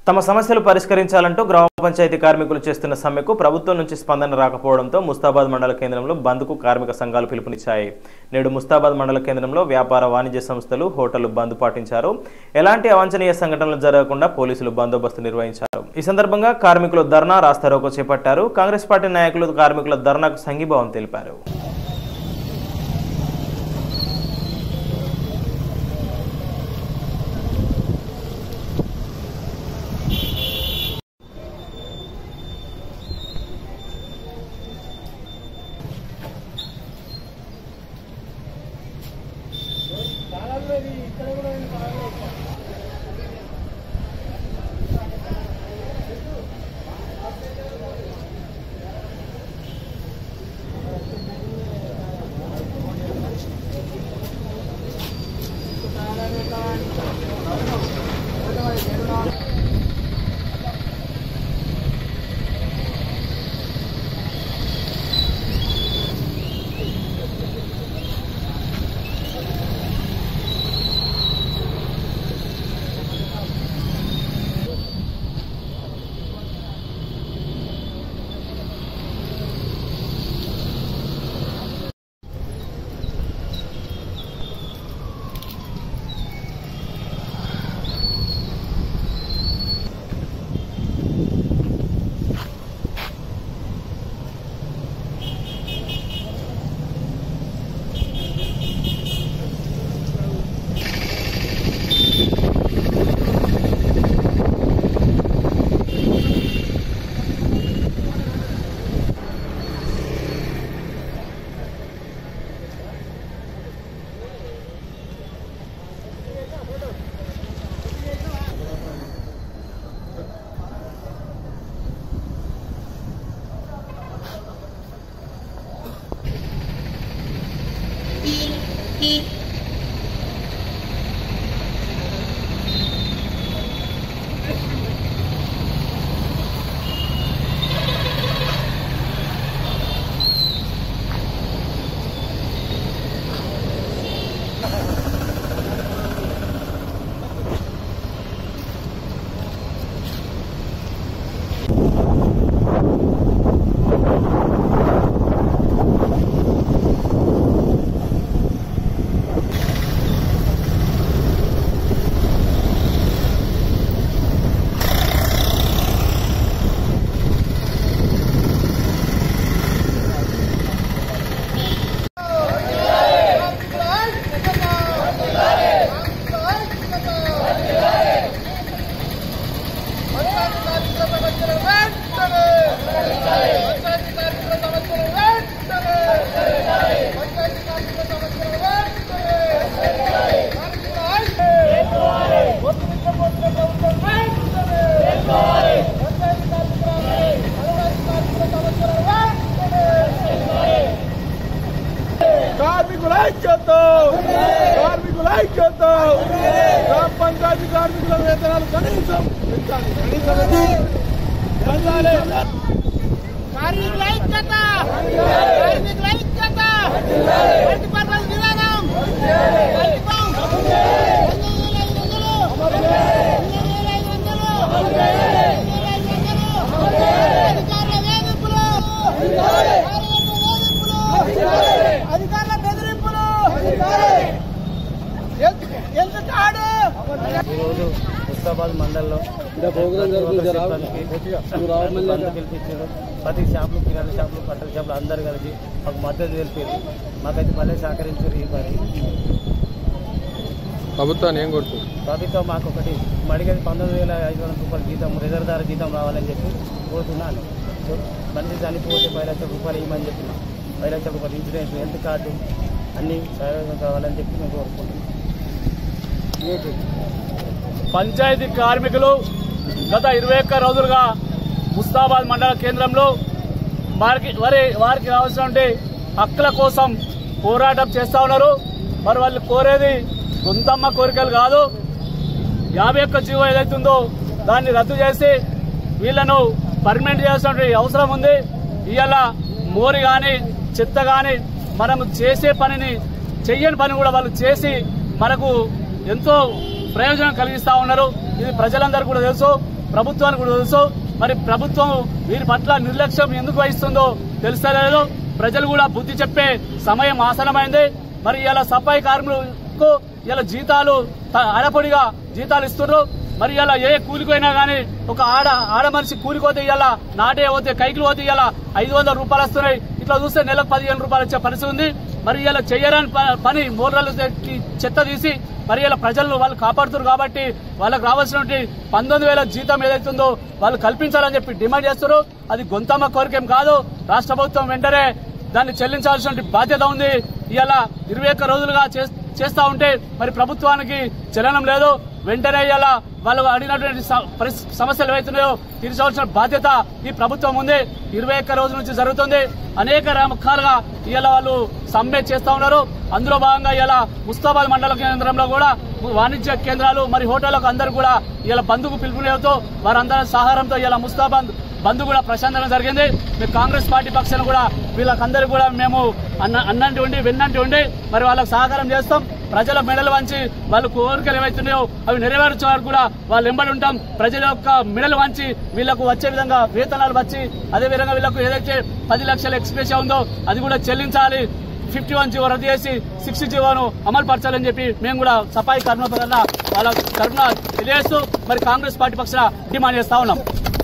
తమ సమస్యలు పరిష్కరించాలంటూ గ్రామ పంచాయతీ కార్మికులు చేస్తున్న సమ్మెకు ప్రభుత్వం నుంచి స్పందన రాకపోవడంతో ముస్తాబాద్ మండల కేంద్రంలో బంద్కు కార్మిక సంఘాలు పిలుపునిచ్చాయి నేడు ముస్తాబాద్ మండల కేంద్రంలో వ్యాపార వాణిజ్య సంస్థలు హోటళ్లు బంద్ పాటించారు ఎలాంటి అవాంఛనీయ సంఘటనలు జరగకుండా పోలీసులు బందోబస్తు నిర్వహించారు ఈ సందర్భంగా కార్మికులు ధర్నా రాస్తారోకో చేపట్టారు కాంగ్రెస్ పార్టీ నాయకులు కార్మికుల ధర్నాకు సంఘీభావం తెలిపారు కార్మికుల ఐక్యత కార్మికుల ఐక్యత గ్రామ పంచాయతీ కార్మికుల వేతనాలు కనీసం పెంచాలి. కనీసం పెంచాలి. కార్మికుల ఐక్యత కార్మికుల ఐక్యత మల్టీపర్పస్ విధానం మల్టీపం రెండు వేల ఐదు వందలు రెండు వేల ఐదు వందలు రెండు వేల ఐదు వందలు అధికారుల వేధింపులు కార్మికుల వేధింపులు అధికారుల బెదిరింపులు ఎంత కాడు ఈరోజు ముస్తాబాద్ మండలంలో బంద్ పిలిపించారు ప్రతి షాపులు కిరాణా షాపులు బట్టల షాపులు అందరు కలిసి మాకు మద్దతు తెలిపారు మాకైతే మళ్ళీ సహకరించారు ఈ పని ప్రభుత్వాన్ని ఏం కోరుతుంది ప్రభుత్వం మాకు ఒకటి మడిగది పంతొమ్మిది వేల ఐదు వందల రూపాయల జీతం రిజర్వ్దారు జీతం రావాలని చెప్పి కోరుతున్నాను సో మనిషి చనిపోతే పది లక్షల రూపాయలు ఇవ్వమని చెప్పిన పది లక్షల రూపాయలు ఇన్సూరెన్స్ హెల్త్ కార్డు అన్నీ సహాయంగా కావాలని చెప్పి మేము కోరుకుంటున్నాం పంచాయతీ కార్మికులు గత ఇరవై ఒక్క రోజులుగా ముస్తాబాద్ మండల కేంద్రంలో వారికి వారి వారికి రావాల్సినటువంటి హక్కుల కోసం పోరాటం చేస్తా ఉన్నారు మరి వాళ్ళు కోరేది గొంతమ్మ కోరికలు కాదు యాభై ఒక్క జీవో ఏదైతుందో దాన్ని రద్దు చేసి వీళ్ళను పర్మనెంట్ చేయాల్సిన అవసరం ఉంది ఇవాళ మోరి కానీ చెత్త కానీ మనం చేసే పనిని చెయ్యని పని కూడా వాళ్ళు చేసి మనకు ఎంతో ప్రయోజనం కలిగిస్తా ఉన్నారు ఇది ప్రజలందరూ కూడా తెలుసు ప్రభుత్వానికి కూడా తెలుసు మరి ప్రభుత్వం వీరి పట్ల నిర్లక్ష్యం ఎందుకు వహిస్తుందో తెలుస్తలేదు ప్రజలు కూడా బుద్ధి చెప్పే సమయం ఆసనమైంది మరి ఇలా సఫాయి కార్మికులకు ఇలా జీతాలు త- అడపొడిగా జీతాలు ఇస్తున్నారు మరి ఇలా ఏ కూలిపోయినా గానీ ఒక ఆడ ఆడ మనిషి కూలిపోతే ఇలా నాటే పోతే కైకిలు పోతే ఇలా ఐదు వందల రూపాయలు వస్తున్నాయి ఇట్లా చూస్తే నెలకు పదిహేను రూపాయలు వచ్చే పరిస్థితి ఉంది మరి ఇలా చెయ్యరాని ప- పని మూలరాలు చెత్త తీసి మరి ఇలా ప్రజలను వాళ్ళు కాపాడుతున్నారు కాబట్టి వాళ్ళకి రావాల్సినటువంటి పంతొమ్మిది వేల జీతం ఏదైతుందో వాళ్ళు కల్పించాలని చెప్పి డిమాండ్ చేస్తారు అది గొంతమ్మ కోరికేం కాదు రాష్ట్ర ప్రభుత్వం వెంటనే దాన్ని చెల్లించాల్సిన బాధ్యత ఉంది ఇవాళ ఇరవై ఒక్క రోజులుగా చేస్- చేస్తా ఉంటే మరి ప్రభుత్వానికి చలనం లేదు వెంటనే ఇవాళ వాళ్ళు అడిగినటువంటి స- పరిస్- సమస్యలు ఏవైతున్నాయో తీర్చవలసిన బాధ్యత ఈ ప్రభుత్వం ఉంది ఇరవై ఒక్క రోజుల నుంచి జరుగుతుంది అనేక రకాలుగా ఇవాళ వాళ్ళు సమ్మె చేస్తా ఉన్నారు అందులో భాగంగా ఇవాళ ముస్తాబాద్ మండల కేంద్రంలో కూడా వాణిజ్య కేంద్రాలు మరి హోటళ్లకు అందరూ కూడా ఇలా బంధుకు పిలుపునివ్వతో వారందరి సహారంతో ఇలా ముస్తాబాద్ బంద్ కూడా ప్రశాంతంగా జరిగింది మేము కాంగ్రెస్ పార్టీ పక్షాన కూడా వీళ్ళకందరూ కూడా మేము అన్న అన్నంటి ఉండి విన్నంటి ఉండి మరి వాళ్ళకి సహకారం చేస్తాం ప్రజల మెడలు వంచి వాళ్ళ కోరికలు ఏవైతున్నాయో అవి నెరవేర్చే వరకు కూడా వాళ్ళు ఎంబడి ఉంటాం ప్రజల యొక్క మెడలు వంచి వీళ్ళకు వచ్చే విధంగా వేతనాలు వచ్చి అదే విధంగా వీళ్ళకు ఏదైతే పది లక్షల ఎక్స్ప్రెస్ ఉందో అది కూడా చెల్లించాలి ఫిఫ్టీ వన్ జీవో రద్దు చేసి సిక్స్టీ జీవోను అమలు పరచాలని చెప్పి మేము కూడా సఫాయి కర్మ వాళ్ళ తరఫున తెలియజేస్తూ మరి కాంగ్రెస్ పార్టీ పక్షాన డిమాండ్ చేస్తా ఉన్నాం